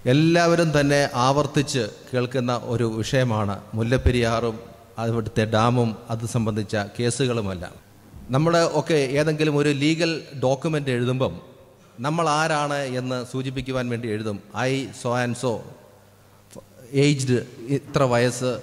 എല്ലാവരും തന്നെ ആവർത്തിച്ച് കേൾക്കുന്ന ഒരു വിഷയമാണ് മുല്ലപ്പെരിയാറും അവിടുത്തെ ഡാമും അത് സംബന്ധിച്ച കേസുകളുമെല്ലാം നമ്മൾ ഒക്കെ ഏതെങ്കിലും ഒരു ലീഗൽ ഡോക്യുമെൻ്റ് എഴുതുമ്പം നമ്മൾ ആരാണ് എന്ന് സൂചിപ്പിക്കുവാൻ വേണ്ടി എഴുതും I so and so aged ഇത്ര വയസ്സ്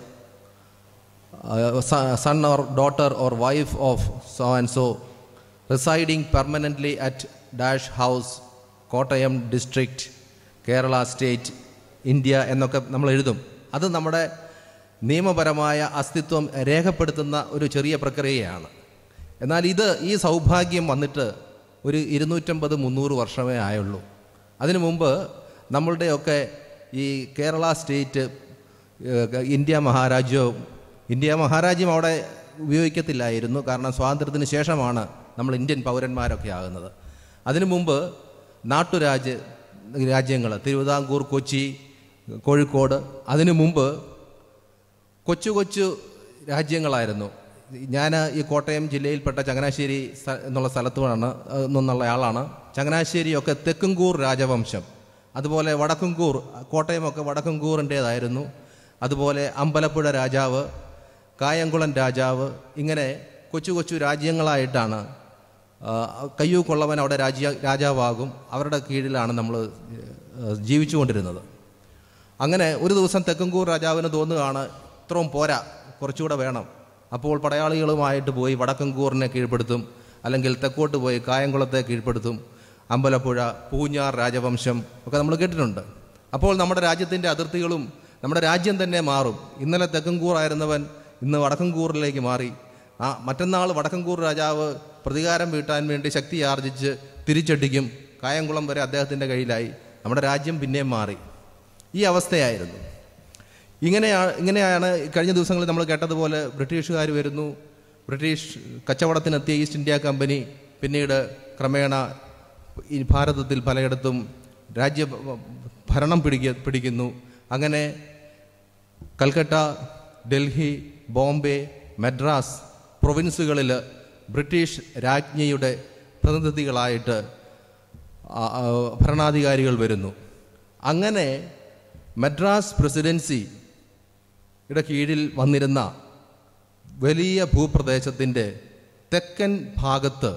son or daughter or wife of so and so residing permanently at dash house Kottayam district Kerala state India എന്നൊക്കെ നമ്മൾ എഴുതും അത് നമ്മുടെ നിയമപരമായ അസ്തിത്വം രേഖപ്പെടുത്തുന്ന ഒരു ചെറിയ പ്രക്രിയയാണ് എന്നാൽ ഇത് ഈ സൗഭാഗ്യം വന്നിട്ട് ഒരു ഇരുന്നൂറ്റമ്പത് മുന്നൂറ് വർഷമേ ആയുള്ളൂ അതിനു മുമ്പ് നമ്മളുടെയൊക്കെ ഈ കേരള സ്റ്റേറ്റ് ഏഹ്, ഇന്ത്യ മഹാരാജ്യവും ഇന്ത്യ മഹാരാജ്യം അവിടെ ഉപയോഗിക്കത്തില്ലായിരുന്നു കാരണം സ്വാതന്ത്ര്യത്തിന് ശേഷമാണ് നമ്മൾ ഇന്ത്യൻ പൗരന്മാരൊക്കെ ആകുന്നത് അതിനു മുമ്പ് നാട്ടുരാജ്യ രാജ്യങ്ങൾ തിരുവിതാംകൂർ കൊച്ചി കോഴിക്കോട് അതിനു മുമ്പ് കൊച്ചു കൊച്ചു രാജ്യങ്ങളായിരുന്നു ഞാൻ ഈ കോട്ടയം ജില്ലയിൽപ്പെട്ട ചങ്ങനാശ്ശേരി സ്ഥ- എന്നുള്ള സ്ഥലത്തുമാണ് ഏഹ്, നിന്നുള്ള ആളാണ് ചങ്ങനാശ്ശേരിയൊക്കെ തെക്കുംകൂർ രാജവംശം അതുപോലെ വടക്കുംകൂർ കോട്ടയമൊക്കെ വടക്കുംകൂറിൻ്റേതായിരുന്നു അതുപോലെ അമ്പലപ്പുഴ രാജാവ് കായംകുളം രാജാവ് ഇങ്ങനെ കൊച്ചു കൊച്ചു രാജ്യങ്ങളായിട്ടാണ് ആ, കയ്യൂ കൊള്ളവൻ അവിടെ രാജ്യ രാജാവാകും അവരുടെ കീഴിലാണ് നമ്മൾ ജീവിച്ചുകൊണ്ടിരുന്നത് അങ്ങനെ ഒരു ദിവസം തെക്കങ്കൂർ രാജാവിന് തോന്നുകയാണ് ഇത്രയും പോരാ കുറച്ചുകൂടെ വേണം അപ്പോൾ പടയാളികളുമായിട്ട് പോയി വടക്കങ്കൂറിനെ കീഴ്പ്പെടുത്തും അല്ലെങ്കിൽ തെക്കോട്ട് പോയി കായംകുളത്തെ കീഴ്പ്പെടുത്തും അമ്പലപ്പുഴ പൂഞ്ഞാർ രാജവംശം ഒക്കെ നമ്മൾ കേട്ടിട്ടുണ്ട് അപ്പോൾ നമ്മുടെ രാജ്യത്തിൻ്റെ അതിർത്തികളും നമ്മുടെ രാജ്യം തന്നെ മാറും ഇന്നലെ തെക്കങ്കൂറായിരുന്നവൻ ഇന്ന് വടക്കങ്കൂറിലേക്ക് മാറി ആ മറ്റന്നാൾ വടക്കങ്കൂർ രാജാവ് പ്രതികാരം വീട്ടാൻ വേണ്ടി ശക്തി ആർജിച്ച് തിരിച്ചടിക്കും കായംകുളം വരെ അദ്ദേഹത്തിൻ്റെ കയ്യിലായി നമ്മുടെ രാജ്യം പിന്നെയും മാറി ഈ അവസ്ഥയായിരുന്നു ഇങ്ങനെയാണ് ഇങ്ങനെയാണ് കഴിഞ്ഞ ദിവസങ്ങളിൽ നമ്മൾ കേട്ടതുപോലെ ബ്രിട്ടീഷുകാർ വരുന്നു ബ്രിട്ടീഷ് കച്ചവടത്തിനെത്തിയ ഈസ്റ്റ് ഇന്ത്യ കമ്പനി പിന്നീട് ക്രമേണ ഈ ഭാരതത്തിൽ പലയിടത്തും രാജ്യ ഭരണം പിടിക്ക പിടിക്കുന്നു അങ്ങനെ കൽക്കട്ട ഡൽഹി ബോംബെ മദ്രാസ് പ്രൊവിൻസുകളിൽ ബ്രിട്ടീഷ് രാജ്ഞിയുടെ പ്രതിനിധികളായിട്ട് ആ, ആ, ഭരണാധികാരികൾ വരുന്നു അങ്ങനെ മദ്രാസ് പ്രസിഡൻസിയുടെ കീഴിൽ വന്നിരുന്ന വലിയ ഭൂപ്രദേശത്തിൻ്റെ തെക്കൻ ഭാഗത്ത്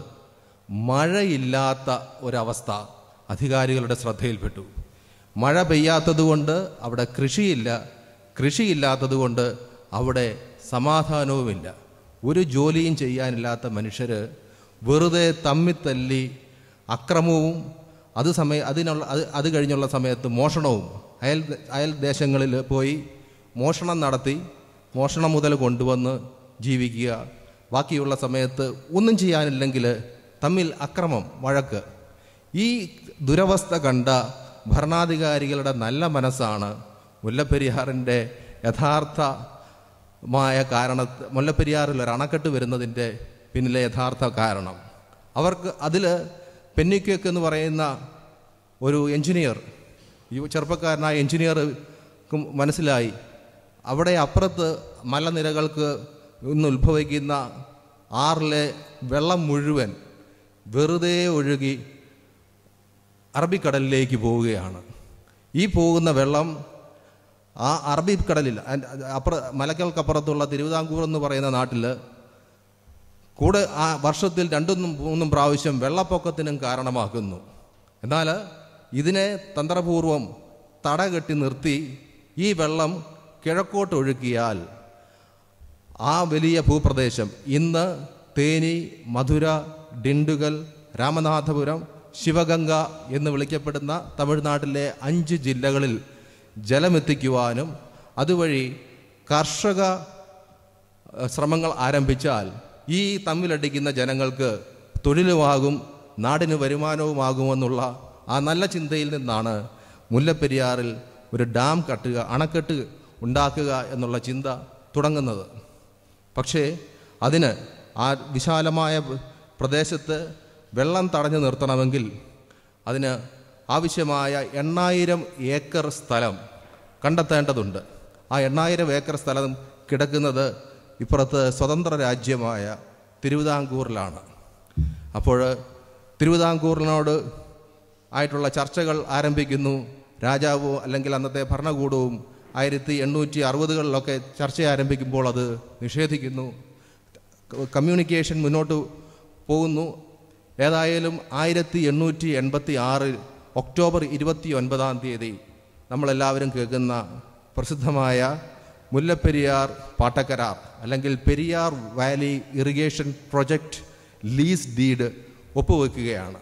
മഴയില്ലാത്ത ഒരവസ്ഥ അധികാരികളുടെ ശ്രദ്ധയിൽപ്പെട്ടു മഴ പെയ്യാത്തതുകൊണ്ട് അവിടെ കൃഷിയില്ല കൃഷിയില്ലാത്തതുകൊണ്ട് അവിടെ സമാധാനവുമില്ല ഒരു ജോലിയും ചെയ്യാനില്ലാത്ത മനുഷ്യർ വെറുതെ തമ്മിത്തല്ലി അക്രമവും അത് സമയ അതിനുള്ള അത് അത് കഴിഞ്ഞുള്ള സമയത്ത് മോഷണവും അയൽ അയൽ ദേശങ്ങളിൽ പോയി മോഷണം നടത്തി മോഷണം മുതൽ കൊണ്ടുവന്ന് ജീവിക്കുക ബാക്കിയുള്ള സമയത്ത് ഒന്നും ചെയ്യാനില്ലെങ്കിൽ തമ്മിൽ അക്രമം വഴക്ക് ഈ ദുരവസ്ഥ കണ്ട ഭരണാധികാരികളുടെ നല്ല മനസ്സാണ് മുല്ലപ്പെരിയാറിൻ്റെ യഥാർത്ഥമായ കാരണ മുല്ലപ്പെരിയാറിൽ ഒരു അണക്കെട്ട് വരുന്നതിൻ്റെ പിന്നിലെ യഥാർത്ഥ കാരണം അവർക്ക് അതിൽ പെന്നിക്കേക്ക് എന്ന് പറയുന്ന ഒരു എഞ്ചിനീയർ ഈ ചെറുപ്പക്കാരനായ എഞ്ചിനീയർ മനസ്സിലായി അവിടെ അപ്പുറത്ത് മലനിരകൾക്ക് നിന്ന് ഉത്ഭവിക്കുന്ന ആറിലെ വെള്ളം മുഴുവൻ വെറുതെ ഒഴുകി അറബിക്കടലിലേക്ക് പോവുകയാണ് ഈ പോകുന്ന വെള്ളം ആ അറബിക്കടലിൽ അതിൻ്റെ അപ്പുറ മലക്കൾക്കപ്പുറത്തുള്ള തിരുവിതാംകൂർ എന്ന് പറയുന്ന നാട്ടിൽ കൂടെ ആ വർഷത്തിൽ രണ്ടും മൂന്നും പ്രാവശ്യം വെള്ളപ്പൊക്കത്തിനും കാരണമാക്കുന്നു എന്നാൽ ഇതിനെ തന്ത്രപൂർവം തടകെട്ടി നിർത്തി ഈ വെള്ളം കിഴക്കോട്ട് ഒഴുക്കിയാൽ ആ വലിയ ഭൂപ്രദേശം ഇന്ന് തേനി മധുര ഡിണ്ടുഗൽ രാമനാഥപുരം ശിവഗംഗ എന്ന് വിളിക്കപ്പെടുന്ന തമിഴ്നാട്ടിലെ അഞ്ച് ജില്ലകളിൽ ജലമെത്തിക്കുവാനും അതുവഴി കർഷക ഏഹ്, ശ്രമങ്ങൾ ആരംഭിച്ചാൽ ഈ തമ്മിലടിക്കുന്ന ജനങ്ങൾക്ക് തൊഴിലുമാകും നാടിന് വരുമാനവുമാകുമെന്നുള്ള ആ നല്ല ചിന്തയിൽ നിന്നാണ് മുല്ലപ്പെരിയാറിൽ ഒരു ഡാം കട്ടുക അണക്കെട്ട് ഉണ്ടാക്കുക എന്നുള്ള ചിന്ത തുടങ്ങുന്നത് പക്ഷേ അതിന് ആ വിശാലമായ പ്രദേശത്ത് വെള്ളം തടഞ്ഞു നിർത്തണമെങ്കിൽ അതിന് ആവശ്യമായ എണ്ണായിരം ഏക്കർ സ്ഥലം കണ്ടെത്തേണ്ടതുണ്ട് ആ എണ്ണായിരം ഏക്കർ സ്ഥലം കിടക്കുന്നത് ഇപ്പുറത്ത് സ്വതന്ത്ര രാജ്യമായ തിരുവിതാംകൂറിലാണ് അപ്പോൾ തിരുവിതാംകൂറിനോട് ആയിട്ടുള്ള ചർച്ചകൾ ആരംഭിക്കുന്നു രാജാവും അല്ലെങ്കിൽ അന്നത്തെ ഭരണകൂടവും ആയിരത്തി എണ്ണൂറ്റി അറുപതുകളിലൊക്കെ ചർച്ച ആരംഭിക്കുമ്പോൾ അത് നിഷേധിക്കുന്നു കമ്മ്യൂണിക്കേഷൻ മുന്നോട്ട് പോകുന്നു ഏതായാലും ആയിരത്തി എണ്ണൂറ്റി എൺപത്തി ആറിൽ ഒക്ടോബർ ഇരുപത്തി ഒൻപതാം തീയതി നമ്മളെല്ലാവരും കേൾക്കുന്ന പ്രസിദ്ധമായ മുല്ലപ്പെരിയാർ പാട്ടക്കരാർ അല്ലെങ്കിൽ Periyar valley irrigation project lease deed ഒപ്പുവെക്കുകയാണ്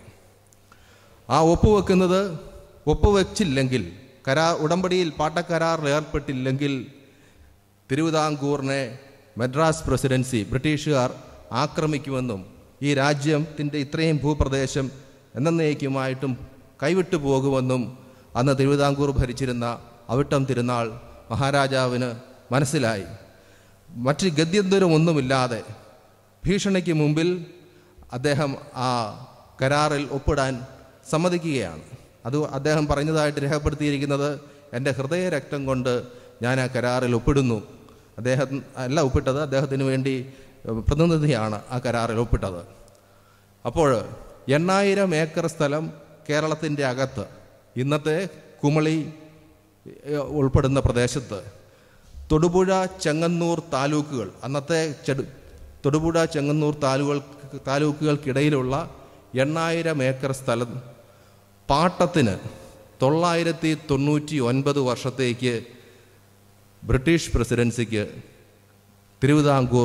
ആ ഒപ്പുവെക്കുന്നത് ഒപ്പുവെച്ചില്ലെങ്കിൽ കരാർ ഉടമ്പടിയിൽ പാട്ടക്കരാറിൽ ഏർപ്പെട്ടില്ലെങ്കിൽ തിരുവിതാംകൂറിനെ മദ്രാസ് പ്രസിഡൻസി ബ്രിട്ടീഷുകാർ ആക്രമിക്കുമെന്നും ഈ രാജ്യത്തിൻ്റെ ഇത്രയും ഭൂപ്രദേശം എന്നേക്കുമായിട്ടും കൈവിട്ടു പോകുമെന്നും അന്ന് തിരുവിതാംകൂർ ഭരിച്ചിരുന്ന അവിട്ടം തിരുനാൾ മഹാരാജാവിന് മനസ്സിലായി മറ്റ് ഗത്യന്തരമൊന്നുമില്ലാതെ ഭീഷണിക്ക് മുമ്പിൽ അദ്ദേഹം ആ കരാറിൽ ഒപ്പിടാൻ സമ്മതിക്കുകയാണ് അത് അദ്ദേഹം പറഞ്ഞതായിട്ട് രേഖപ്പെടുത്തിയിരിക്കുന്നത് എൻ്റെ ഹൃദയരക്തം കൊണ്ട് ഞാൻ ആ കരാറിൽ ഒപ്പിടുന്നു അദ്ദേഹം അല്ല ഒപ്പിട്ടത് അദ്ദേഹത്തിന് വേണ്ടി പ്രതിനിധിയാണ് ആ കരാറിൽ ഒപ്പിട്ടത് അപ്പോൾ എണ്ണായിരം ഏക്കർ സ്ഥലം കേരളത്തിൻ്റെ അകത്ത് ഇന്നത്തെ കുമളി ഏഹ്, ഉൾപ്പെടുന്ന പ്രദേശത്ത് തൊടുപുഴ ചെങ്ങന്നൂർ താലൂക്കുകൾ അന്നത്തെ ചെടു തൊടുപുഴ ചെങ്ങന്നൂർ താലൂകൾ താലൂക്കുകൾക്കിടയിലുള്ള എണ്ണായിരം ഏക്കർ സ്ഥലം പാട്ടത്തിന് തൊള്ളായിരത്തി തൊണ്ണൂറ്റി ഒൻപത് വർഷത്തേക്ക് ബ്രിട്ടീഷ് പ്രസിഡൻസിക്ക് തിരുവിതാംകൂർ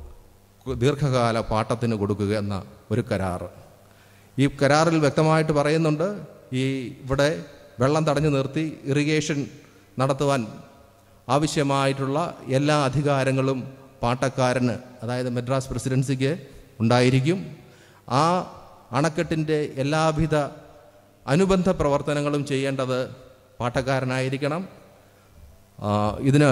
ദീർഘകാല പാട്ടത്തിന് കൊടുക്കുക എന്ന ഒരു കരാറ് ഈ കരാറിൽ വ്യക്തമായിട്ട് പറയുന്നുണ്ട് ഈ ഇവിടെ വെള്ളം തടഞ്ഞു നിർത്തി ഇറിഗേഷൻ നടത്തുവാൻ ആവശ്യമായിട്ടുള്ള എല്ലാ അധികാരങ്ങളും പാട്ടക്കാരന് അതായത് മദ്രാസ് പ്രസിഡൻസിക്ക് ഉണ്ടായിരിക്കും ആ അണക്കെട്ടിൻ്റെ എല്ലാവിധ അനുബന്ധ പ്രവർത്തനങ്ങളും ചെയ്യേണ്ടത് പാട്ടക്കാരനായിരിക്കണം ആ, ഇതിന്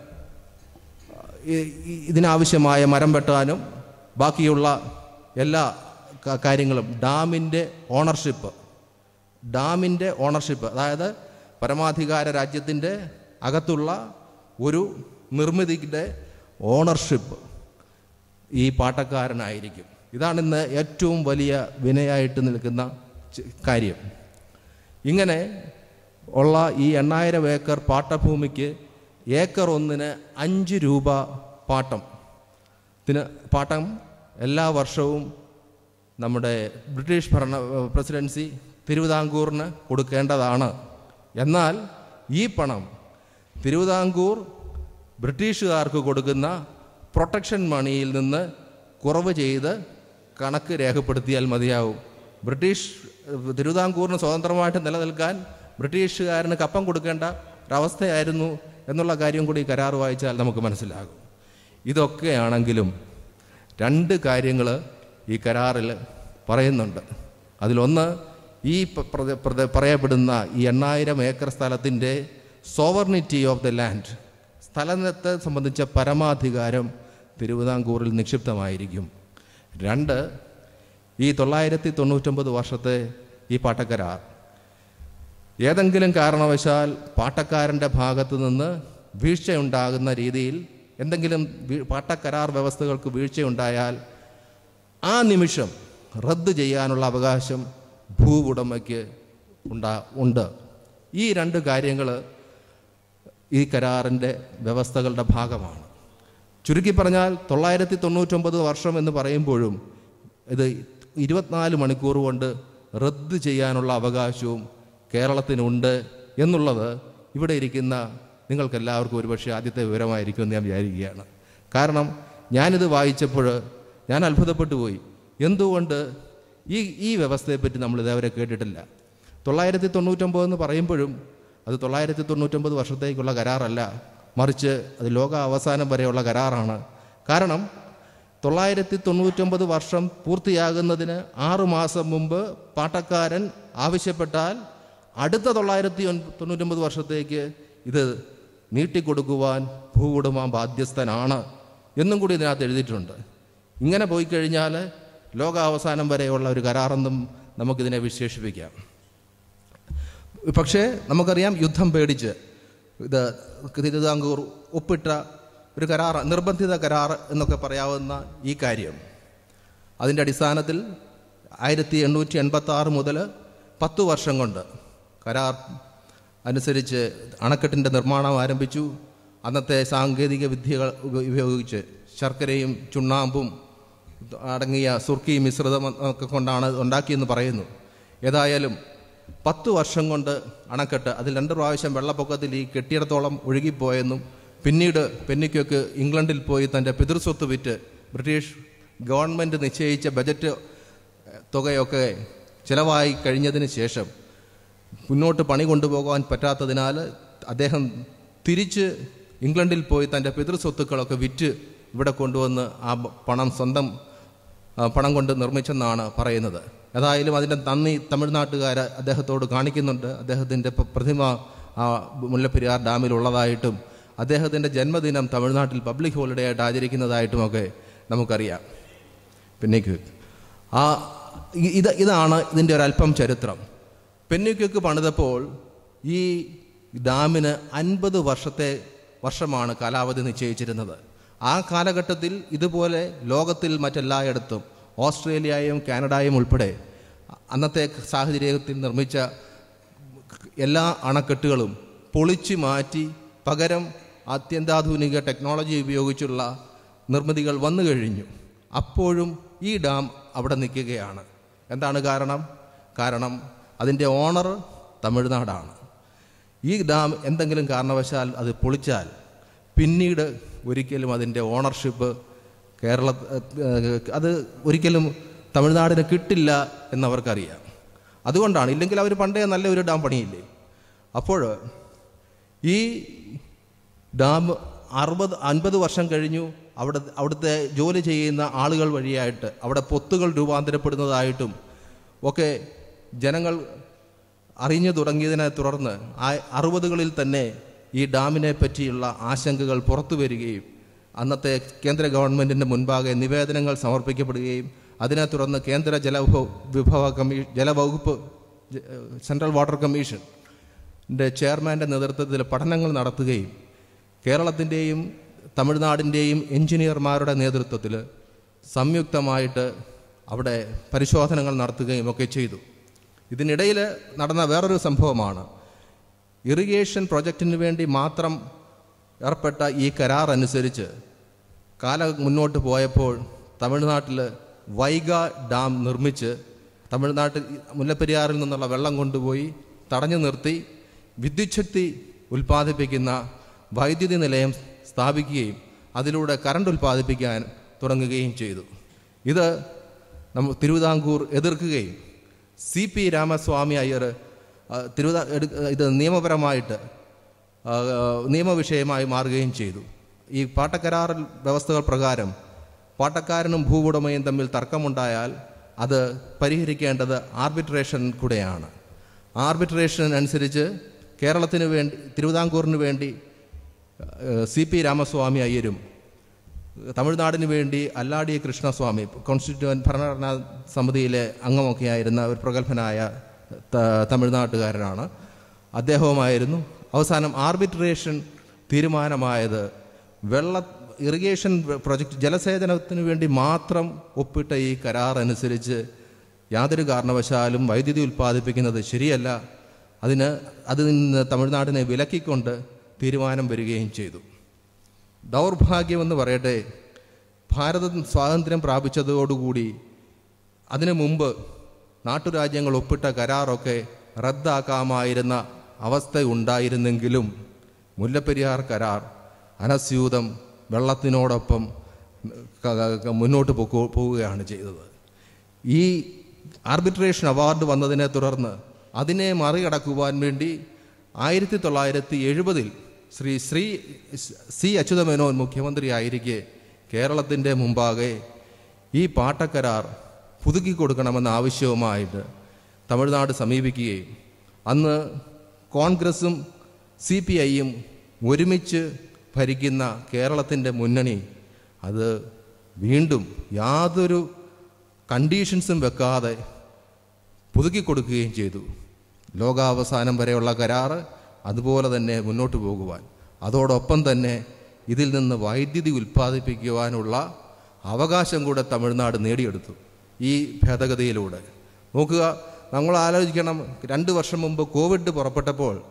ഈ- ഈ- ഇതിനാവശ്യമായ മരം വെട്ടാനും ബാക്കിയുള്ള എല്ലാ ക- കാര്യങ്ങളും ഡാമിൻ്റെ ഓണർഷിപ്പ് ഡാമിൻ്റെ ഓണർഷിപ്പ് അതായത് പരമാധികാര രാജ്യത്തിൻ്റെ അകത്തുള്ള ഒരു നിർമ്മിതിയുടെ ഓണർഷിപ്പ് ഈ പാട്ടക്കാരനായിരിക്കും ഇതാണ് ഇന്ന് ഏറ്റവും വലിയ വിനയായിട്ട് നിൽക്കുന്ന ച- കാര്യം ഇങ്ങനെ ഉള്ള ഈ എണ്ണായിരം ഏക്കർ പാട്ടഭൂമിക്ക് ഏക്കർ ഒന്നിന് അഞ്ച് രൂപ പാട്ടം ത്തിന് പാട്ടം എല്ലാ വർഷവും നമ്മുടെ ബ്രിട്ടീഷ് ഭരണ പ്രസിഡൻസി തിരുവിതാംകൂറിന് കൊടുക്കേണ്ടതാണ് എന്നാൽ ഈ പണം തിരുവിതാംകൂർ ബ്രിട്ടീഷുകാർക്ക് കൊടുക്കുന്ന പ്രൊട്ടക്ഷൻ മണിയിൽ നിന്ന് കുറവ് ചെയ്ത് കണക്ക് രേഖപ്പെടുത്തിയാൽ മതിയാവും ബ്രിട്ടീഷ് ഏഹ്, തിരുവിതാംകൂറിന് സ്വതന്ത്രമായിട്ട് നിലനിൽക്കാൻ ബ്രിട്ടീഷുകാരന് കപ്പം കൊടുക്കേണ്ട ഒരവസ്ഥയായിരുന്നു എന്നുള്ള കാര്യം കൂടി ഈ കരാർ വായിച്ചാൽ നമുക്ക് മനസ്സിലാകും ഇതൊക്കെയാണെങ്കിലും രണ്ട് കാര്യങ്ങൾ ഈ കരാറിൽ പറയുന്നുണ്ട് അതിലൊന്ന് ഈ പ- പ്രത- പ്രത- പറയപ്പെടുന്ന ഈ എണ്ണായിരം ഏക്കർ സ്ഥലത്തിൻ്റെ സോവർണിറ്റി ഓഫ് ദ ലാൻഡ് സ്ഥലത്തെ സംബന്ധിച്ച പരമാധികാരം തിരുവിതാംകൂറിൽ നിക്ഷിപ്തമായിരിക്കും രണ്ട് ഈ തൊള്ളായിരത്തി തൊണ്ണൂറ്റൊമ്പത് വർഷത്തെ ഈ പാട്ടക്കരാർ ഏതെങ്കിലും കാരണവശാൽ പാട്ടക്കാരൻ്റെ ഭാഗത്ത് നിന്ന് വീഴ്ചയുണ്ടാകുന്ന രീതിയിൽ എന്തെങ്കിലും വീ- പാട്ടക്കരാർ വ്യവസ്ഥകൾക്ക് വീഴ്ചയുണ്ടായാൽ ആ നിമിഷം റദ്ദ് ചെയ്യാനുള്ള അവകാശം ഭൂ ഉടമയ്ക്ക് ഉണ്ടാ ഉണ്ട് ഈ രണ്ട് കാര്യങ്ങൾ ഈ കരാറിൻ്റെ വ്യവസ്ഥകളുടെ ഭാഗമാണ് ചുരുക്കി പറഞ്ഞാൽ തൊള്ളായിരത്തി തൊണ്ണൂറ്റൊമ്പത് വർഷം എന്ന് പറയുമ്പോഴും ഇത് ഇരുപത്തിനാല് മണിക്കൂർ കൊണ്ട് റദ്ദ് ചെയ്യാനുള്ള അവകാശവും കേരളത്തിനുണ്ട് എന്നുള്ളത് ഇവിടെ ഇരിക്കുന്ന നിങ്ങൾക്കെല്ലാവർക്കും ഒരുപക്ഷെ ആദ്യത്തെ വിവരമായിരിക്കുമെന്ന് ഞാൻ വിചാരിക്കുകയാണ് കാരണം ഞാനിത് വായിച്ചപ്പോൾ ഞാൻ അത്ഭുതപ്പെട്ടു പോയി എന്തുകൊണ്ട് ഈ ഈ വ്യവസ്ഥയെപ്പറ്റി നമ്മൾ ഇതേവരെ കേട്ടിട്ടില്ല തൊള്ളായിരത്തി തൊണ്ണൂറ്റൊമ്പത് എന്ന് പറയുമ്പോഴും അത് തൊള്ളായിരത്തി തൊണ്ണൂറ്റൊമ്പത് വർഷത്തേക്കുള്ള കരാറല്ല മറിച്ച് അത് ലോക അവസാനം വരെയുള്ള കരാറാണ് കാരണം തൊള്ളായിരത്തി തൊണ്ണൂറ്റൊമ്പത് വർഷം പൂർത്തിയാകുന്നതിന് ആറു മാസം മുമ്പ് പാട്ടക്കാരൻ ആവശ്യപ്പെട്ടാൽ അടുത്ത തൊള്ളായിരത്തി ഒൻ- തൊണ്ണൂറ്റൊമ്പത് വർഷത്തേക്ക് ഇത് നീട്ടിക്കൊടുക്കുവാൻ ഭൂവുടമ ബാധ്യസ്ഥനാണ് എന്നും കൂടി ഇതിനകത്ത് എഴുതിയിട്ടുണ്ട് ഇങ്ങനെ പോയി കഴിഞ്ഞാൽ ലോകാവസാനം വരെയുള്ള ഒരു കരാറെന്നും നമുക്കിതിനെ വിശേഷിപ്പിക്കാം പക്ഷേ നമുക്കറിയാം യുദ്ധം പേടിച്ച് ഇത് തിരുവിതാംകൂർ ഒപ്പിട്ട ഒരു കരാർ നിർബന്ധിത കരാർ എന്നൊക്കെ പറയാവുന്ന ഈ കാര്യം അതിൻ്റെ അടിസ്ഥാനത്തിൽ ആയിരത്തി എണ്ണൂറ്റി എൺപത്തി ആറ് മുതൽ പത്ത് വർഷം കൊണ്ട് കരാർ അനുസരിച്ച് അണക്കെട്ടിൻ്റെ നിർമ്മാണം ആരംഭിച്ചു അന്നത്തെ സാങ്കേതിക വിദ്യകൾ ഉപ- ഉപയോഗിച്ച് ശർക്കരയും ചുണ്ണാമ്പും അടങ്ങിയ സുർക്കി മിശ്രിതം ഒക്കെ കൊണ്ടാണ് ഉണ്ടാക്കിയെന്ന് പറയുന്നു ഏതായാലും പത്ത് വർഷം കൊണ്ട് അണക്കെട്ട് അതിൽ രണ്ട് പ്രാവശ്യം വെള്ളപ്പൊക്കത്തിൽ ഈ കെട്ടിയിടത്തോളം ഒഴുകിപ്പോയെന്നും പിന്നീട് പെന്നിക്കൊക്കെ ഇംഗ്ലണ്ടിൽ പോയി തൻ്റെ പിതൃസ്വത്ത് വിറ്റ് ബ്രിട്ടീഷ് ഗവൺമെൻറ് നിശ്ചയിച്ച ബജറ്റ് തുകയൊക്കെ ചിലവായി കഴിഞ്ഞതിന് ശേഷം മുന്നോട്ട് പണി കൊണ്ടുപോകാൻ പറ്റാത്തതിനാൽ അദ്ദേഹം തിരിച്ച് ഇംഗ്ലണ്ടിൽ പോയി തൻ്റെ പിതൃസ്വത്തുക്കളൊക്കെ വിറ്റ് ഇവിടെ കൊണ്ടുവന്ന് ആ ബ- പണം സ്വന്തം ആ, പണം കൊണ്ട് നിർമ്മിച്ചെന്നാണ് പറയുന്നത് ഏതായാലും അതിൻ്റെ നന്ദി തമിഴ്നാട്ടുകാർ അദ്ദേഹത്തോട് കാണിക്കുന്നുണ്ട് അദ്ദേഹത്തിൻ്റെ പ- പ്രതിമ ആ മുല്ലപ്പെരിയാർ ഡാമിലുള്ളതായിട്ടും അദ്ദേഹത്തിൻ്റെ ജന്മദിനം തമിഴ്നാട്ടിൽ പബ്ലിക് ഹോളിഡേ ആയിട്ട് ആചരിക്കുന്നതായിട്ടുമൊക്കെ നമുക്കറിയാം പെന്നിക്വിക്ക് ആ ഇ- ഇത് ഇതാണ് ഇതിൻ്റെ ഒരല്പം ചരിത്രം പെന്നിക്വിക്ക് പണിതപ്പോൾ ഈ ഡാമിന് അൻപത് വർഷത്തെ വർഷമാണ് കാലാവധി നിശ്ചയിച്ചിരുന്നത് ആ കാലഘട്ടത്തിൽ ഇതുപോലെ ലോകത്തിൽ മറ്റെല്ലായിടത്തും ഓസ്ട്രേലിയയും കാനഡയും ഉൾപ്പെടെ അന്നത്തെ സാഹചര്യത്തിൽ നിർമ്മിച്ച എല്ലാ അണക്കെട്ടുകളും പൊളിച്ചു മാറ്റി പകരം അത്യന്താധുനിക ടെക്നോളജി ഉപയോഗിച്ചുള്ള നിർമ്മിതികൾ വന്നു കഴിഞ്ഞു അപ്പോഴും ഈ ഡാം അവിടെ നിൽക്കുകയാണ് എന്താണ് കാരണം കാരണം അതിൻ്റെ ഓണർ തമിഴ്നാടാണ് ഈ ഡാം എന്തെങ്കിലും കാരണവശാൽ അത് പൊളിച്ചാൽ പിന്നീട് ഒരിക്കലും അതിൻ്റെ ഓണർഷിപ്പ് കേരള ഏഹ്, അത് ഒരിക്കലും തമിഴ്നാടിന് കിട്ടില്ല എന്നവർക്കറിയാം അതുകൊണ്ടാണ് ഇല്ലെങ്കിൽ അവർ പണ്ടേ നല്ല ഒരു ഡാം പണിയില്ലേ അപ്പോൾ ഈ ഡാം അറുപത് അൻപത് വർഷം കഴിഞ്ഞു അവിടെ അവിടുത്തെ ജോലി ചെയ്യുന്ന ആളുകൾ വഴിയായിട്ട് അവിടെ പൊത്തുകൾ രൂപാന്തരപ്പെടുന്നതായിട്ടും ഒക്കെ ജനങ്ങൾ അറിഞ്ഞു തുടങ്ങിയതിനെ തുടർന്ന് ആ അറുപതുകളിൽ തന്നെ ഈ ഡാമിനെ പറ്റിയുള്ള ആശങ്കകൾ പുറത്തു വരികയും അന്നത്തെ കേന്ദ്ര ഗവൺമെൻറ്റിൻ്റെ മുൻപാകെ നിവേദനങ്ങൾ സമർപ്പിക്കപ്പെടുകയും അതിനെ തുടർന്ന് കേന്ദ്ര ജലവിഭവ വിഭവ കമ്മീ ജലവകുപ്പ് ജ- സെൻട്രൽ വാട്ടർ കമ്മീഷൻ ൻ്റെ ചെയർമാൻ്റെ നേതൃത്വത്തിൽ പഠനങ്ങൾ നടത്തുകയും കേരളത്തിൻ്റെയും തമിഴ്നാടിൻ്റെയും എഞ്ചിനീയർമാരുടെ നേതൃത്വത്തിൽ സംയുക്തമായിട്ട് അവിടെ പരിശോധനകൾ നടത്തുകയും ഒക്കെ ചെയ്തു ഇതിനിടയിൽ നടന്ന വേറൊരു സംഭവമാണ് ഇറിഗേഷൻ പ്രൊജക്റ്റിന് വേണ്ടി മാത്രം ഏർപ്പെട്ട ഈ കരാർ അനുസരിച്ച് കാലം മുന്നോട്ട് പോയപ്പോൾ തമിഴ്നാട്ടിൽ വൈഗ ഡാം നിർമ്മിച്ച് തമിഴ്നാട്ടിൽ മുല്ലപ്പെരിയാറിൽ നിന്നുള്ള വെള്ളം കൊണ്ടുപോയി തടഞ്ഞു നിർത്തി വിദ്യുച്ഛക്തി ഉൽപ്പാദിപ്പിക്കുന്ന വൈദ്യുതി നിലയം സ്ഥാപിക്കുകയും അതിലൂടെ കറണ്ട് ഉൽപ്പാദിപ്പിക്കാൻ തുടങ്ങുകയും ചെയ്തു ഇത് നമ്മൾ തിരുവിതാംകൂർ എതിർക്കുകയും സി പി രാമസ്വാമി അയ്യർ ആ, തിരുവിതാ എടു- ഇത് നിയമപരമായിട്ട് ആ, നിയമവിഷയമായി മാറുകയും ചെയ്തു ഈ പാട്ടക്കരാർ വ്യവസ്ഥകൾ പ്രകാരം പാട്ടക്കാരനും ഭൂവുടമയും തമ്മിൽ തർക്കമുണ്ടായാൽ അത് പരിഹരിക്കേണ്ടത് ആർബിട്രേഷൻ കൂടെയാണ് ആർബിട്രേഷൻ അനുസരിച്ച് കേരളത്തിന് വേണ്ടി തിരുവിതാംകൂറിന് വേണ്ടി സി പി രാമസ്വാമി അയ്യരും തമിഴ്നാടിന് വേണ്ടി അല്ലാടി കൃഷ്ണസ്വാമി കോൺസ്റ്റിറ്റ്യൂവൻ ഭരണഘടനാ സമിതിയിലെ അംഗമൊക്കെ ആയിരുന്ന ഒരു പ്രഗത്ഭനായ ത- തമിഴ്നാട്ടുകാരനാണ് അദ്ദേഹവുമായിരുന്നു അവസാനം ആർബിട്രേഷൻ തീരുമാനമായത് വെള്ള ഇറിഗേഷൻ പ്രൊജക്ട് ജലസേചനത്തിന് വേണ്ടി മാത്രം ഒപ്പിട്ട ഈ കരാർ അനുസരിച്ച് യാതൊരു കാരണവശാലും വൈദ്യുതി ഉൽപ്പാദിപ്പിക്കുന്നത് ശരിയല്ല അതിന് അതിൽ നിന്ന് തമിഴ്നാടിനെ വിലക്കിക്കൊണ്ട് തീരുമാനം വരികയും ചെയ്തു ദൗർഭാഗ്യമെന്ന് പറയട്ടെ ഭാരതം സ്വാതന്ത്ര്യം പ്രാപിച്ചതോടുകൂടി അതിനു മുമ്പ് നാട്ടുരാജ്യങ്ങൾ ഒപ്പിട്ട കരാറൊക്കെ റദ്ദാക്കാമായിരുന്ന അവസ്ഥ ഉണ്ടായിരുന്നെങ്കിലും മുല്ലപ്പെരിയാർ കരാർ അനസ്യൂതം വെള്ളത്തിനോടൊപ്പം ക- ക- മുന്നോട്ട് പോക്കു- പോവുകയാണ് ചെയ്തത് ഈ ആർബിട്രേഷൻ അവാർഡ് വന്നതിനെ തുടർന്ന് അതിനെ മറികടക്കുവാൻ വേണ്ടി ആയിരത്തി തൊള്ളായിരത്തി എഴുപതിൽ ശ്രീ ശ്രീ സി അച്യുതമേനോൻ മുഖ്യമന്ത്രിയായിരിക്കെ കേരളത്തിൻ്റെ മുമ്പാകെ ഈ പാട്ടക്കരാർ പുതുക്കി കൊടുക്കണമെന്ന ആവശ്യവുമായിട്ട് തമിഴ്നാട് സമീപിക്കുകയും അന്ന് കോൺഗ്രസും സി പി ഐയും ഒരുമിച്ച് ഭരിക്കുന്ന കേരളത്തിൻ്റെ മുന്നണി അത് വീണ്ടും യാതൊരു കണ്ടീഷൻസും വെക്കാതെ പുതുക്കി കൊടുക്കുകയും ചെയ്തു ലോകാവസാനം വരെയുള്ള കരാറ് അതുപോലെ തന്നെ മുന്നോട്ട് പോകുവാൻ അതോടൊപ്പം തന്നെ ഇതിൽ നിന്ന് വൈദ്യുതി ഉൽപ്പാദിപ്പിക്കുവാനുള്ള അവകാശം കൂടെ തമിഴ്നാട് നേടിയെടുത്തു ഈ ഭേദഗതിയിലൂടെ നോക്കുക നമ്മൾ ആലോചിക്കണം രണ്ട് വർഷം മുമ്പ് കോവിഡ് പുറപ്പെട്ടപ്പോൾ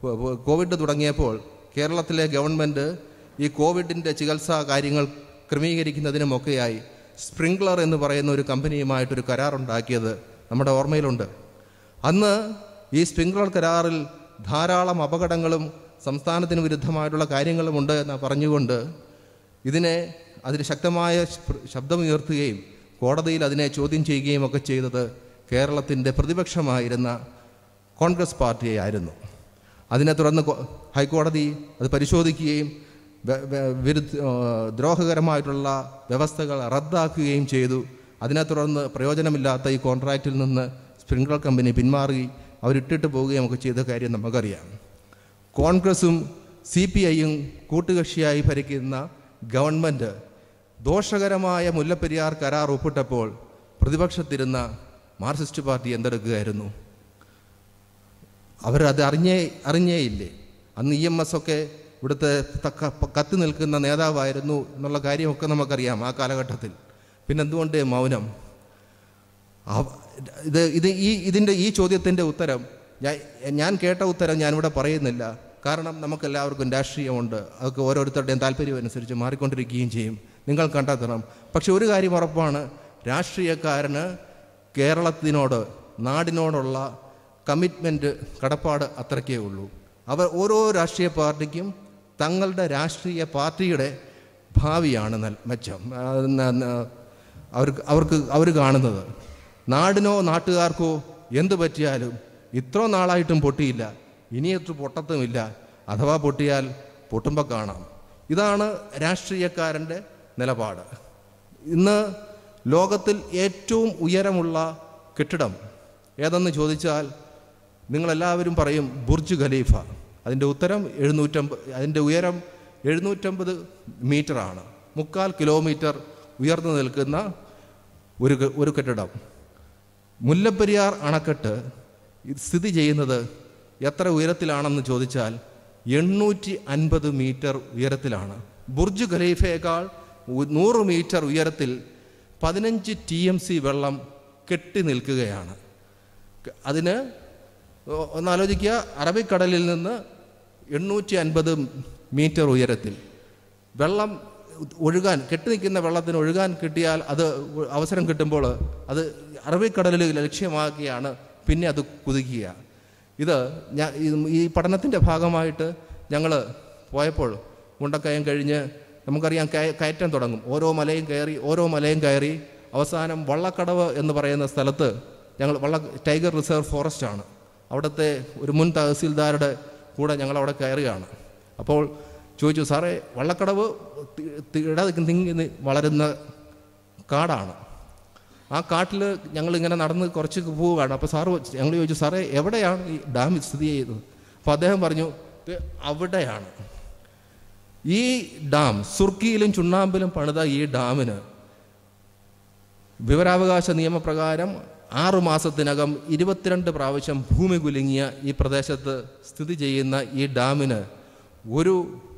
കോ- കോ- കോവിഡ് തുടങ്ങിയപ്പോൾ കേരളത്തിലെ ഗവൺമെൻറ് ഈ കോവിഡിൻ്റെ ചികിത്സാ കാര്യങ്ങൾ ക്രമീകരിക്കുന്നതിനുമൊക്കെയായി സ്പ്രിംഗ്ലർ എന്ന് പറയുന്ന ഒരു കമ്പനിയുമായിട്ടൊരു കരാറുണ്ടാക്കിയത് നമ്മുടെ ഓർമ്മയിലുണ്ട് അന്ന് ഈ സ്പ്രിംഗ്ലർ കരാറിൽ ധാരാളം അപകടങ്ങളും സംസ്ഥാനത്തിന് വിരുദ്ധമായിട്ടുള്ള കാര്യങ്ങളുമുണ്ട് എന്ന് പറഞ്ഞുകൊണ്ട് ഇതിനെ അതിന് ശക്തമായ ശ്- ശബ്ദമുയർത്തുകയും കോടതിയിൽ അതിനെ ചോദ്യം ചെയ്യുകയും ഒക്കെ ചെയ്തത് കേരളത്തിൻ്റെ പ്രതിപക്ഷമായിരുന്ന കോൺഗ്രസ് പാർട്ടിയായിരുന്നു അതിനെ തുടർന്ന് കോ- ഹൈക്കോടതി അത് പരിശോധിക്കുകയും വെ- വെ- വിരുദ്ധ ആ, ദ്രോഹകരമായിട്ടുള്ള വ്യവസ്ഥകൾ റദ്ദാക്കുകയും ചെയ്തു അതിനെ തുടർന്ന് പ്രയോജനമില്ലാത്ത ഈ കോൺട്രാക്റ്റിൽ നിന്ന് സ്പ്രിംഗ്ലർ കമ്പനി പിന്മാറി അവരിട്ടിട്ട് പോവുകയും ഒക്കെ ചെയ്ത കാര്യം നമുക്കറിയാം കോൺഗ്രസും സി പി ഐയും കൂട്ടുകക്ഷിയായി ഭരിക്കുന്ന ഗവൺമെൻറ് ദോഷകരമായ മുല്ലപ്പെരിയാർ കരാർ ഒപ്പിട്ടപ്പോൾ പ്രതിപക്ഷത്തിരുന്ന മാർക്സിസ്റ്റ് പാർട്ടി എന്തെടുക്കുകയായിരുന്നു അവരത് അറിഞ്ഞേ അറിഞ്ഞേയില്ലേ അന്ന് ഇ എം എസ് ഒക്കെ ഇവിടുത്തെ തക്ക കത്തി നിൽക്കുന്ന നേതാവായിരുന്നു എന്നുള്ള കാര്യമൊക്കെ നമുക്കറിയാം ആ കാലഘട്ടത്തിൽ പിന്നെന്തുകൊണ്ട് മൗനം അവ- ഇത് ഇത് ഈ ഇതിൻ്റെ ഈ ചോദ്യത്തിൻ്റെ ഉത്തരം ഞാൻ ഞാൻ കേട്ട ഉത്തരം ഞാനിവിടെ പറയുന്നില്ല കാരണം നമുക്കെല്ലാവർക്കും രാഷ്ട്രീയമുണ്ട് അതൊക്കെ ഓരോരുത്തരുടെയും താല്പര്യം അനുസരിച്ച് മാറിക്കൊണ്ടിരിക്കുകയും ചെയ്യും നിങ്ങൾ കണ്ടെത്തണം പക്ഷെ ഒരു കാര്യം ഉറപ്പാണ് രാഷ്ട്രീയക്കാരന് കേരളത്തിനോട് നാടിനോടുള്ള കമ്മിറ്റ്മെൻറ്റ് കടപ്പാട് അത്രയ്ക്കേ ഉള്ളൂ അവർ ഓരോ രാഷ്ട്രീയ പാർട്ടിക്കും തങ്ങളുടെ രാഷ്ട്രീയ പാർട്ടിയുടെ ഭാവിയാണ് നൽ മെച്ചം ആ, ന- ന- അവർക്ക് അവർക്ക് അവർ കാണുന്നത് നാടിനോ നാട്ടുകാർക്കോ എന്ത് പറ്റിയാലും ഇത്ര നാളായിട്ടും പൊട്ടിയില്ല ഇനിയത്ര പൊട്ടത്തുമില്ല അഥവാ പൊട്ടിയാൽ പൊട്ടുമ്പോൾ കാണാം ഇതാണ് രാഷ്ട്രീയക്കാരൻ്റെ നിലപാട് ഇന്ന് ലോകത്തിൽ ഏറ്റവും ഉയരമുള്ള കെട്ടിടം ഏതെന്ന് ചോദിച്ചാൽ നിങ്ങളെല്ലാവരും പറയും ബുർജ് ഖലീഫ അതിൻ്റെ ഉത്തരം എഴുന്നൂറ്റമ്പത് അതിൻ്റെ ഉയരം എഴുന്നൂറ്റമ്പത് മീറ്ററാണ് മുക്കാൽ കിലോമീറ്റർ ഉയർന്നു നിൽക്കുന്ന ഒരു കെ- ഒരു കെട്ടിടം മുല്ലപ്പെരിയാർ അണക്കെട്ട് ഇത് സ്ഥിതി ചെയ്യുന്നത് എത്ര ഉയരത്തിലാണെന്ന് ചോദിച്ചാൽ എണ്ണൂറ്റി അൻപത് മീറ്റർ ഉയരത്തിലാണ് ബുർജ് ഖലീഫയേക്കാൾ ഉ- നൂറ് മീറ്റർ ഉയരത്തിൽ പതിനഞ്ച് ടി എം സി വെള്ളം കെട്ടി നിൽക്കുകയാണ് ക- അതിന് ഒ- ഒന്നാലോചിക്കുക അറബിക്കടലിൽ നിന്ന് എണ്ണൂറ്റി അൻപത് മീറ്റർ ഉയരത്തിൽ വെള്ളം ഒഴുകാൻ കെട്ടി നിൽക്കുന്ന വെള്ളത്തിന് ഒഴുകാൻ കിട്ടിയാൽ അത് ഒ- അവസരം കിട്ടുമ്പോൾ അത് അറബിക്കടലിൽ ലക്ഷ്യമാക്കിയാണ് പിന്നെ അത് കുതിക്കുക ഇത് ഞാൻ ഈ പഠനത്തിൻ്റെ ഭാഗമായിട്ട് ഞങ്ങൾ പോയപ്പോൾ മുണ്ടക്കയം കഴിഞ്ഞ് നമുക്കറിയാം കയ- കയറ്റം തുടങ്ങും ഓരോ മലയും കയറി ഓരോ മലയും കയറി അവസാനം വള്ളക്കടവ് എന്ന് പറയുന്ന സ്ഥലത്ത് ഞങ്ങൾ വള്ള ടൈഗർ റിസർവ് ഫോറസ്റ്റ് ആണ് അവിടുത്തെ ഒരു മുൻ തഹസീൽദാരുടെ കൂടെ ഞങ്ങൾ അവിടെ കയറുകയാണ് അപ്പോൾ ചോദിച്ചു സാറേ വള്ളക്കടവ് തി- തി- ഇട തിങ്ങി നി- വളരുന്ന കാടാണ് ആ കാട്ടിൽ ഞങ്ങളിങ്ങനെ നടന്ന് കുറച്ച് പോവുകയാണ് അപ്പോൾ സാറ് ഞങ്ങൾ ചോദിച്ചു സാറേ എവിടെയാണ് ഈ ഡാം സ്ഥിതി ചെയ്യുന്നത് അപ്പോൾ അദ്ദേഹം പറഞ്ഞു "ഇത് അവിടെയാണ് ഈ ഡാം സുർക്കിയിലും ചുണ്ണാമ്പിലും പണിത ഈ ഡാമിന് വിവരാവകാശ നിയമപ്രകാരം ആറു മാസത്തിനകം ഇരുപത്തിരണ്ട് പ്രാവശ്യം ഭൂമി കുലുങ്ങിയ ഈ പ്രദേശത്ത് സ്ഥിതി ചെയ്യുന്ന ഈ ഡാമിന് ഒരു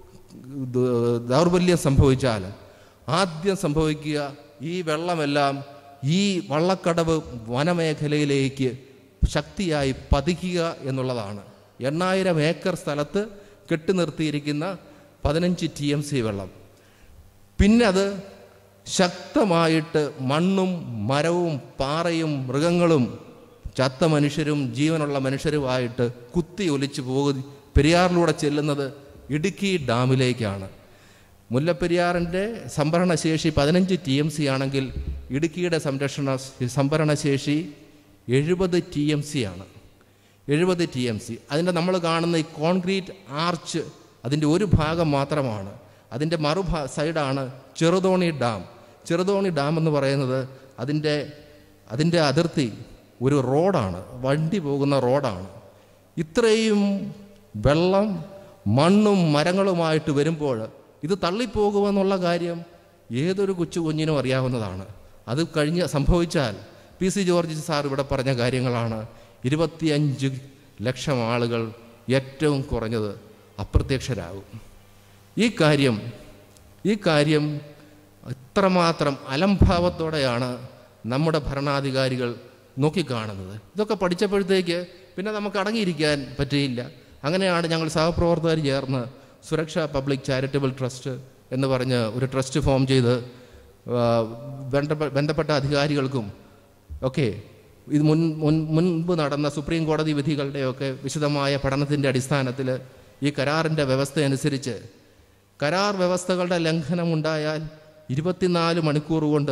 ദ- ദൗർബല്യം സംഭവിച്ചാൽ ആദ്യം സംഭവിക്കുക ഈ വെള്ളമെല്ലാം ഈ വള്ളക്കടവ് വനമേഖലയിലേക്ക് ശക്തിയായി പതിക്കുക എന്നുള്ളതാണ് എണ്ണായിരം ഏക്കർ സ്ഥലത്ത് കെട്ടി നിർത്തിയിരിക്കുന്ന പതിനഞ്ച് ടി എം സി വെള്ളം പിന്നെ അത് ശക്തമായിട്ട് മണ്ണും മരവും പാറയും മൃഗങ്ങളും ചത്ത മനുഷ്യരും ജീവനുള്ള മനുഷ്യരുമായിട്ട് കുത്തി ഒലിച്ചു പോകും പെരിയാറിലൂടെ ചെല്ലുന്നത് ഇടുക്കി ഡാമിലേക്കാണ് മുല്ലപ്പെരിയാറിൻ്റെ സംഭരണശേഷി പതിനഞ്ച് ടി എം സി ആണെങ്കിൽ ഇടുക്കിയുടെ സംരക്ഷണ സംഭരണശേഷി എഴുപത് ടി എം സി ആണ് എഴുപത് ടി എം സി അതിൻ്റെ നമ്മൾ കാണുന്ന ഈ കോൺക്രീറ്റ് ആർച്ച് അതിൻ്റെ ഒരു ഭാഗം മാത്രമാണ് അതിൻ്റെ മറുഭാ സൈഡാണ് ചെറുതോണി ഡാം ചെറുതോണി ഡാം എന്ന് പറയുന്നത് അതിൻ്റെ അതിൻ്റെ അതിർത്തി ഒരു റോഡാണ് വണ്ടി പോകുന്ന റോഡാണ് ഇത്രയും വെള്ളം മണ്ണും മരങ്ങളുമായിട്ട് വരുമ്പോൾ ഇത് തള്ളിപ്പോകുമെന്നുള്ള കാര്യം ഏതൊരു കൊച്ചു കുഞ്ഞിനും അറിയാവുന്നതാണ് അത് കഴിഞ്ഞ് സംഭവിച്ചാൽ പി സി ജോർജ് സാർ ഇവിടെ പറഞ്ഞ കാര്യങ്ങളാണ് ഇരുപത്തിയഞ്ച് ലക്ഷം ആളുകൾ ഏറ്റവും കുറഞ്ഞത് അപ്രത്യക്ഷരാകും ഈ കാര്യം ഈ കാര്യം ഇത്രമാത്രം അലംഭാവത്തോടെയാണ് നമ്മുടെ ഭരണാധികാരികൾ നോക്കിക്കാണുന്നത് ഇതൊക്കെ പഠിച്ചപ്പോഴത്തേക്ക് പിന്നെ നമുക്ക് അടങ്ങിയിരിക്കാൻ പറ്റിയില്ല അങ്ങനെയാണ് ഞങ്ങൾ സഹപ്രവർത്തകർ ചേർന്ന് സുരക്ഷ പബ്ലിക് ചാരിറ്റബിൾ ട്രസ്റ്റ് എന്ന് പറഞ്ഞ് ഒരു ട്രസ്റ്റ് ഫോം ചെയ്ത് ആ, ബന്ധപ്പെ- ബന്ധപ്പെട്ട അധികാരികൾക്കും ഒക്കെ ഇത് മുൻ മുൻ മുൻപ് നടന്ന സുപ്രീം കോടതി വിധികളുടെയൊക്കെ വിശദമായ പഠനത്തിൻ്റെ അടിസ്ഥാനത്തിൽ ഈ കരാറിൻ്റെ വ്യവസ്ഥ അനുസരിച്ച് കരാർ വ്യവസ്ഥകളുടെ ലംഘനമുണ്ടായാൽ ഇരുപത്തിനാല് മണിക്കൂർ കൊണ്ട്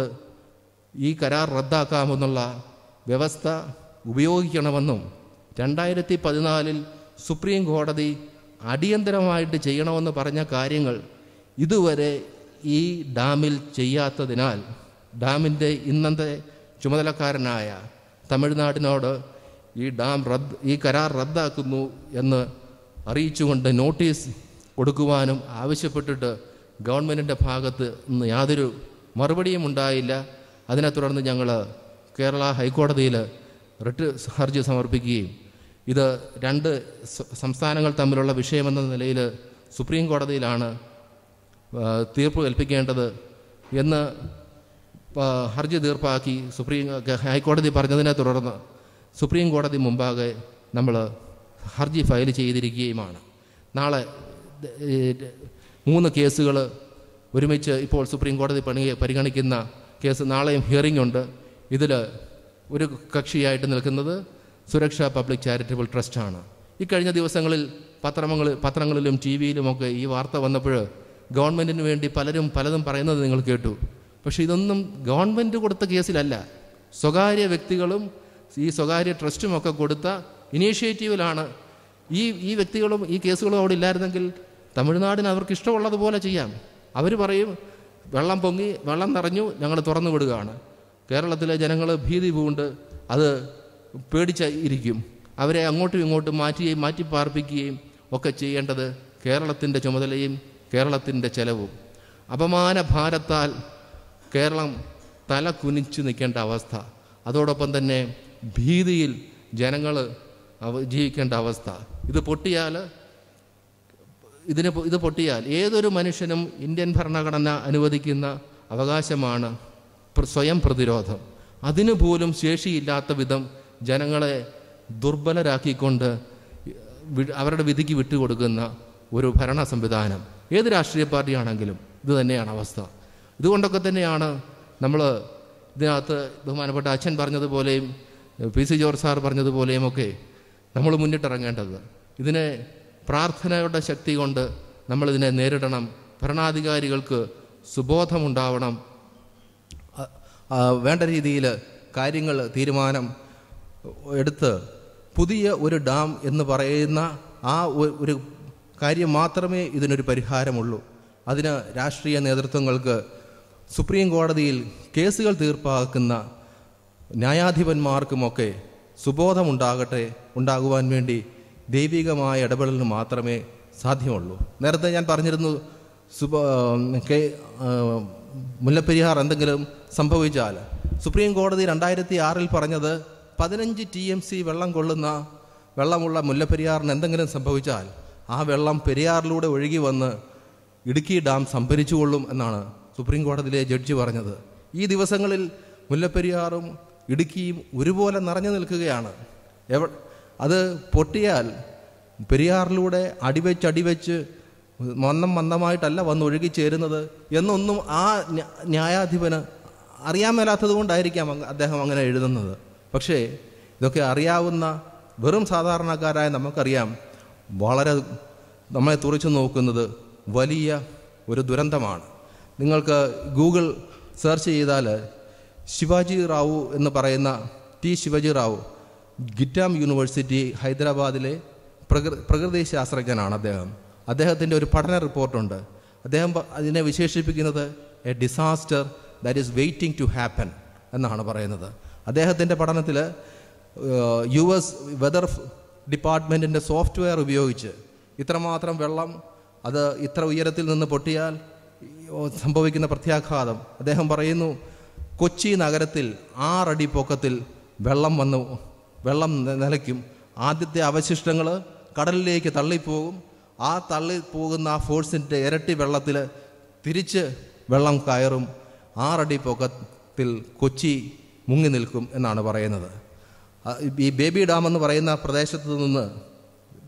ഈ കരാർ റദ്ദാക്കാമെന്നുള്ള വ്യവസ്ഥ ഉപയോഗിക്കണമെന്നും രണ്ടായിരത്തി പതിനാലിൽ സുപ്രീം കോടതി അടിയന്തരമായിട്ട് ചെയ്യണമെന്ന് പറഞ്ഞ കാര്യങ്ങൾ ഇതുവരെ ഈ ഡാമിൽ ചെയ്യാത്തതിനാൽ ഡാമിൻ്റെ ഇന്നത്തെ ചുമതലക്കാരനായ തമിഴ്നാടിനോട് ഈ ഡാം റദ്ദ് ഈ കരാർ റദ്ദാക്കുന്നു എന്ന് അറിയിച്ചുകൊണ്ട് നോട്ടീസ് കൊടുക്കുവാനും ആവശ്യപ്പെട്ടിട്ട് ഗവൺമെൻറ്റിൻ്റെ ഭാഗത്ത് നിന്ന് യാതൊരു മറുപടിയും ഉണ്ടായില്ല അതിനെ തുടർന്ന് ഞങ്ങൾ കേരള ഹൈക്കോടതിയിൽ റിട്ട് ഹർജി സമർപ്പിക്കുകയും ഇത് രണ്ട് സ- സംസ്ഥാനങ്ങൾ തമ്മിലുള്ള വിഷയമെന്ന നിലയിൽ സുപ്രീം കോടതിയിലാണ് ആ, തീർപ്പ് കൽപ്പിക്കേണ്ടത് എന്ന് ആ, ഹർജി തീർപ്പാക്കി സുപ്രീം ഹൈക്കോടതി പറഞ്ഞതിനെ തുടർന്ന് സുപ്രീം കോടതി മുമ്പാകെ നമ്മൾ ഹർജി ഫയൽ ചെയ്തിരിക്കുകയുമാണ് നാളെ ഏ, മൂന്ന് കേസുകൾ ഒരുമിച്ച് ഇപ്പോൾ സുപ്രീം കോടതി പണി പരിഗണിക്കുന്ന കേസ് നാളെയും ഹിയറിംഗ് ഉണ്ട് ഇതിൽ ഒരു കക്ഷിയായിട്ട് നിൽക്കുന്നത് സുരക്ഷ പബ്ലിക് ചാരിറ്റബിൾ ട്രസ്റ്റാണ് ഈ കഴിഞ്ഞ ദിവസങ്ങളിൽ പത്രങ്ങൾ പത്രങ്ങളിലും ടി വിയിലുമൊക്കെ ഈ വാർത്ത വന്നപ്പോൾ ഗവൺമെൻറ്റിന് വേണ്ടി പലരും പലതും പറയുന്നത് നിങ്ങൾ കേട്ടു പക്ഷേ ഇതൊന്നും ഗവൺമെൻറ് കൊടുത്ത കേസിലല്ല സ്വകാര്യ വ്യക്തികളും ഈ സ്വകാര്യ ട്രസ്റ്റുമൊക്കെ കൊടുത്ത ഇനീഷ്യേറ്റീവിലാണ് ഈ ഈ വ്യക്തികളും ഈ കേസുകളും അവിടെ ഇല്ലായിരുന്നെങ്കിൽ തമിഴ്നാടിന് അവർക്ക് ഇഷ്ടമുള്ളതുപോലെ ചെയ്യാം അവർ പറയും വെള്ളം പൊങ്ങി വെള്ളം നിറഞ്ഞു ഞങ്ങൾ തുറന്നു വിടുകയാണ് കേരളത്തിലെ ജനങ്ങൾ ഭീതി പൂണ്ട് അത് പേടിച്ച് ഇരിക്കും അവരെ അങ്ങോട്ടും ഇങ്ങോട്ടും മാറ്റുകയും മാറ്റി പാർപ്പിക്കുകയും ഒക്കെ ചെയ്യേണ്ടത് കേരളത്തിൻ്റെ ചുമതലയും കേരളത്തിൻ്റെ ചെലവും അപമാന ഭാരത്താൽ കേരളം തല കുനിച്ചു നിൽക്കേണ്ട അവസ്ഥ അതോടൊപ്പം തന്നെ ഭീതിയിൽ ജനങ്ങൾ ജീവിക്കേണ്ട അവസ്ഥ ഇത് പൊട്ടിയാൽ ഇതിന് പൊ- ഇത് പൊട്ടിയാൽ ഏതൊരു മനുഷ്യനും ഇന്ത്യൻ ഭരണഘടന അനുവദിക്കുന്ന അവകാശമാണ് പ്ര- സ്വയം പ്രതിരോധം അതിനു പോലും ശേഷിയില്ലാത്ത വിധം ജനങ്ങളെ ദുർബലരാക്കിക്കൊണ്ട് വി- അവരുടെ വിധിക്ക് വിട്ടുകൊടുക്കുന്ന ഒരു ഭരണ സംവിധാനം ഏത് രാഷ്ട്രീയ പാർട്ടിയാണെങ്കിലും ഇത് തന്നെയാണ് അവസ്ഥ ഇതുകൊണ്ടൊക്കെ തന്നെയാണ് നമ്മൾ ഇതിനകത്ത് ബഹുമാനപ്പെട്ട അച്ഛൻ പറഞ്ഞതുപോലെയും പി സി ജോർജ് സാർ പറഞ്ഞതുപോലെയും ഒക്കെ നമ്മൾ മുന്നിട്ടിറങ്ങേണ്ടത് ഇതിനെ പ്രാർത്ഥനയുടെ ശക്തി കൊണ്ട് നമ്മളിതിനെ നേരിടണം ഭരണാധികാരികൾക്ക് സുബോധമുണ്ടാവണം ആ- ആ, വേണ്ട രീതിയിൽ കാര്യങ്ങൾ തീരുമാനം എടുത്ത് പുതിയ ഒരു ഡാം എന്ന് പറയുന്ന ആ ഒ- ഒരു കാര്യം മാത്രമേ ഇതിനൊരു പരിഹാരമുള്ളൂ അതിന് രാഷ്ട്രീയ നേതൃത്വങ്ങൾക്ക് സുപ്രീം കോടതിയിൽ കേസുകൾ തീർപ്പാക്കുന്ന ന്യായാധിപന്മാർക്കുമൊക്കെ സുബോധമുണ്ടാകട്ടെ ഉണ്ടാകുവാൻ വേണ്ടി ദൈവികമായ ഇടപെടലിന് മാത്രമേ സാധ്യമുള്ളൂ നേരത്തെ ഞാൻ പറഞ്ഞിരുന്നു സുബ കെ ആ, മുല്ലപ്പെരിയാർ എന്തെങ്കിലും സംഭവിച്ചാൽ സുപ്രീം കോടതി രണ്ടായിരത്തി ആറിൽ പറഞ്ഞത് പതിനഞ്ച് ടി എം സി വെള്ളം കൊള്ളുന്ന വെള്ളമുള്ള മുല്ലപ്പെരിയാറിന് എന്തെങ്കിലും സംഭവിച്ചാൽ ആ വെള്ളം പെരിയാറിലൂടെ ഒഴുകി വന്ന് ഇടുക്കി ഡാം സംഭരിച്ചുകൊള്ളും എന്നാണ് സുപ്രീം കോടതിയിലെ ജഡ്ജി പറഞ്ഞത് ഈ ദിവസങ്ങളിൽ മുല്ലപ്പെരിയാറും ഇടുക്കിയും ഒരുപോലെ നിറഞ്ഞു നിൽക്കുകയാണ് എവ അത് പൊട്ടിയാൽ പെരിയാറിലൂടെ അടിവെച്ച് അടിവെച്ച് മന്ദം മന്ദമായിട്ടല്ല വന്ന് ഒഴുകിച്ചേരുന്നത് എന്നൊന്നും ആ ന്യ- ന്യായാധിപന് അറിയാൻ മേലാത്തത് കൊണ്ടായിരിക്കാം അങ്ങ് അദ്ദേഹം അങ്ങനെ എഴുതുന്നത് പക്ഷേ ഇതൊക്കെ അറിയാവുന്ന വെറും സാധാരണക്കാരായ നമുക്കറിയാം വളരെ നമ്മളെ തുറച്ചു നോക്കുന്നത് വലിയ ഒരു ദുരന്തമാണ് നിങ്ങൾക്ക് ഗൂഗിൾ സെർച്ച് ചെയ്താൽ ശിവാജി റാവു എന്ന് പറയുന്ന T Shivaji Rao GITAM university ഹൈദരാബാദിലെ പ്രകൃ പ്രകൃതി ശാസ്ത്രജ്ഞനാണ് അദ്ദേഹം അദ്ദേഹത്തിൻ്റെ ഒരു പഠന റിപ്പോർട്ടുണ്ട് അദ്ദേഹം പ- അതിനെ വിശേഷിപ്പിക്കുന്നത് a disaster that is waiting to happen എന്നാണ് പറയുന്നത് അദ്ദേഹത്തിൻ്റെ പഠനത്തിൽ യു എസ് വെതർ ഡിപ്പാർട്ട്മെൻറ്റിൻ്റെ സോഫ്റ്റ്വെയർ ഉപയോഗിച്ച് ഇത്രമാത്രം വെള്ളം അത് ഇത്ര ഉയരത്തിൽ നിന്ന് പൊട്ടിയാൽ ഈ സംഭവിക്കുന്ന പ്രത്യാഘാതം അദ്ദേഹം പറയുന്നു കൊച്ചി നഗരത്തിൽ ആറടി പൊക്കത്തിൽ വെള്ളം വന്ന് വെള്ളം ന- നിലയ്ക്കും ആദ്യത്തെ അവശിഷ്ടങ്ങൾ കടലിലേക്ക് തള്ളിപ്പോകും ആ തള്ളിപ്പോകുന്ന ആ ഫോഴ്സിൻ്റെ ഇരട്ടി വെള്ളത്തിൽ തിരിച്ച് വെള്ളം കയറും ആറടി പൊക്കത്തിൽ കൊച്ചി മുങ്ങി നിൽക്കും എന്നാണ് പറയുന്നത് ആ, ഈ ബേബി ഡാം എന്ന് പറയുന്ന പ്രദേശത്ത് നിന്ന്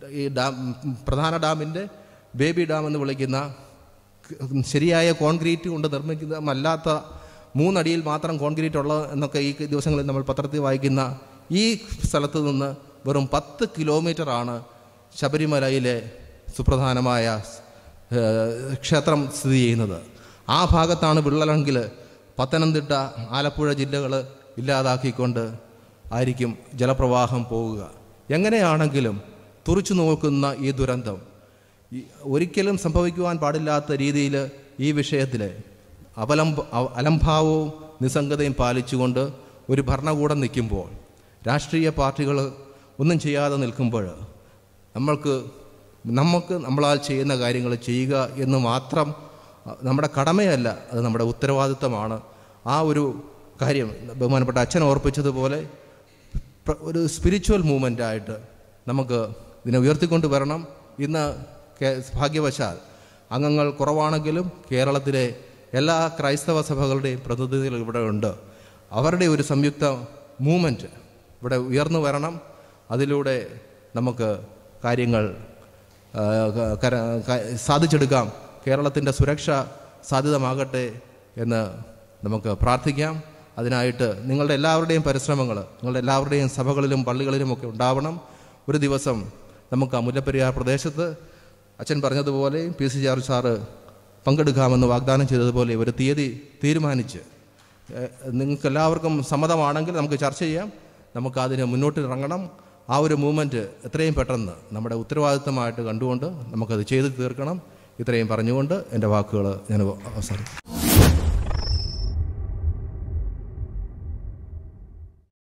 ഈ ഡാം പ്രധാന ഡാമിൻ്റെ ബേബി ഡാം എന്ന് വിളിക്കുന്ന ശരിയായ കോൺക്രീറ്റ് കൊണ്ട് നിർമ്മിക്കുന്നതല്ലാത്ത മൂന്നടിയിൽ മാത്രം കോൺക്രീറ്റ് ഉള്ള എന്നൊക്കെ ഈ ദിവസങ്ങളിൽ നമ്മൾ പത്രത്തിൽ വായിക്കുന്ന ഈ സ്ഥലത്ത് നിന്ന് വെറും പത്ത് കിലോമീറ്ററാണ് ശബരിമലയിലെ സുപ്രധാനമായ ഏഹ്, ക്ഷേത്രം സ്ഥിതി ചെയ്യുന്നത് ആ ഭാഗത്താണ് വിള്ളലെങ്കിൽ പത്തനംതിട്ട ആലപ്പുഴ ജില്ലകൾ ഇല്ലാതാക്കിക്കൊണ്ട് ആയിരിക്കും ജലപ്രവാഹം പോവുക എങ്ങനെയാണെങ്കിലും തുറച്ചു നോക്കുന്ന ഈ ദുരന്തം ഈ ഒരിക്കലും സംഭവിക്കുവാൻ പാടില്ലാത്ത രീതിയിൽ ഈ വിഷയത്തിൽ അവലംബ അ- അലംഭാവവും നിസ്സംഗതയും പാലിച്ചുകൊണ്ട് ഒരു ഭരണകൂടം നിൽക്കുമ്പോൾ രാഷ്ട്രീയ പാർട്ടികൾ ഒന്നും ചെയ്യാതെ നിൽക്കുമ്പോൾ നമ്മൾക്ക് നമുക്ക് നമ്മളാൽ ചെയ്യുന്ന കാര്യങ്ങൾ ചെയ്യുക എന്ന് മാത്രം അഹ്, നമ്മുടെ കടമയല്ല അത് നമ്മുടെ ഉത്തരവാദിത്തമാണ് ആ ഒരു കാര്യം ബഹുമാനപ്പെട്ട അച്ഛൻ ഓർപ്പിച്ചതുപോലെ പ്ര- ഒരു സ്പിരിച്വൽ മൂവ്മെൻ്റ് ആയിട്ട് നമുക്ക് ഇതിനെ ഉയർത്തിക്കൊണ്ട് വരണം ഇന്ന് കേ- ഭാഗ്യവശാൽ അംഗങ്ങൾ കുറവാണെങ്കിലും കേരളത്തിലെ എല്ലാ ക്രൈസ്തവ സഭകളുടെയും പ്രതിനിധികൾ ഇവിടെ ഉണ്ട് അവരുടെ ഒരു സംയുക്ത മൂവ്മെൻറ്റ് ഇവിടെ ഉയർന്നു വരണം അതിലൂടെ നമുക്ക് കാര്യങ്ങൾ ആ, ക- കര- ക- സാധിച്ചെടുക്കാം കേരളത്തിൻ്റെ സുരക്ഷ സാധ്യതമാകട്ടെ എന്ന് നമുക്ക് പ്രാർത്ഥിക്കാം അതിനായിട്ട് നിങ്ങളുടെ എല്ലാവരുടെയും പരിശ്രമങ്ങൾ നിങ്ങളുടെ എല്ലാവരുടെയും സഭകളിലും പള്ളികളിലും ഒക്കെ ഉണ്ടാവണം ഒരു ദിവസം നമുക്ക് ആ മുല്ലപ്പെരിയാർ പ്രദേശത്ത് അച്ഛൻ പറഞ്ഞതുപോലെ പി സി ജാർ സാറ് പങ്കെടുക്കാമെന്ന് വാഗ്ദാനം ചെയ്തതുപോലെ ഒരു തീയതി തീരുമാനിച്ച് നിങ്ങൾക്ക് എല്ലാവർക്കും സമ്മതമാണെങ്കിൽ നമുക്ക് ചർച്ച ചെയ്യാം നമുക്ക് അതിന് മുന്നോട്ട് ഇറങ്ങണം ആ ഒരു മൂവ്മെൻറ്റ് എത്രയും പെട്ടെന്ന് നമ്മുടെ ഉത്തരവാദിത്തമായിട്ട് കണ്ടുകൊണ്ട് നമുക്കത് ചെയ്ത് തീർക്കണം ഇത്രയും പറഞ്ഞുകൊണ്ട് എൻ്റെ വാക്കുകൾ ഞാൻ അവസാനിക്കും